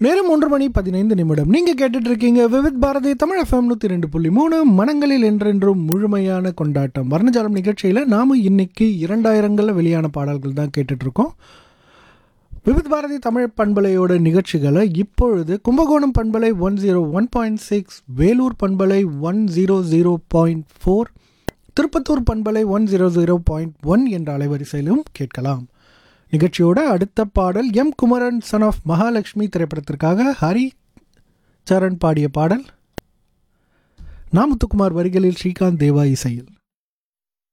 நேரம் ஒன்று மணி பதினைந்து நிமிடம் நீங்க கேட்டுட்டு இருக்கீங்க விவித் பாரதி தமிழ் எஃப்எம் நூத்தி ரெண்டு புள்ளி மூணு மனங்களில் என்றென்றும் முழுமையான கொண்டாட்டம் வர்ணஜாலம் நிகழ்ச்சியில நாம இன்னைக்கு இரண்டாயிரங்கள்ல வெளியான பாடல்கள் தான் கேட்டுட்டு இருக்கோம் விவித் பாரதி தமிழ் பண்பலையோட நிகழ்ச்சிகளை இப்பொழுது கும்பகோணம் பண்பலை one zero one point six Vellore பண்பலை one zero zero point four Tirupattur பண்பலை one zero zero point one என்ற அலைவரிசையிலும் கேட்கலாம் நிகழ்ச்சியோட அடுத்த பாடல் M Kumaran son of Mahalakshmi திரைப்படத்திற்காக ஹரி சரண் பாடிய பாடல் நாமுத்துக்குமார் வரிகளில் ஸ்ரீகாந்த் தேவா இசையில்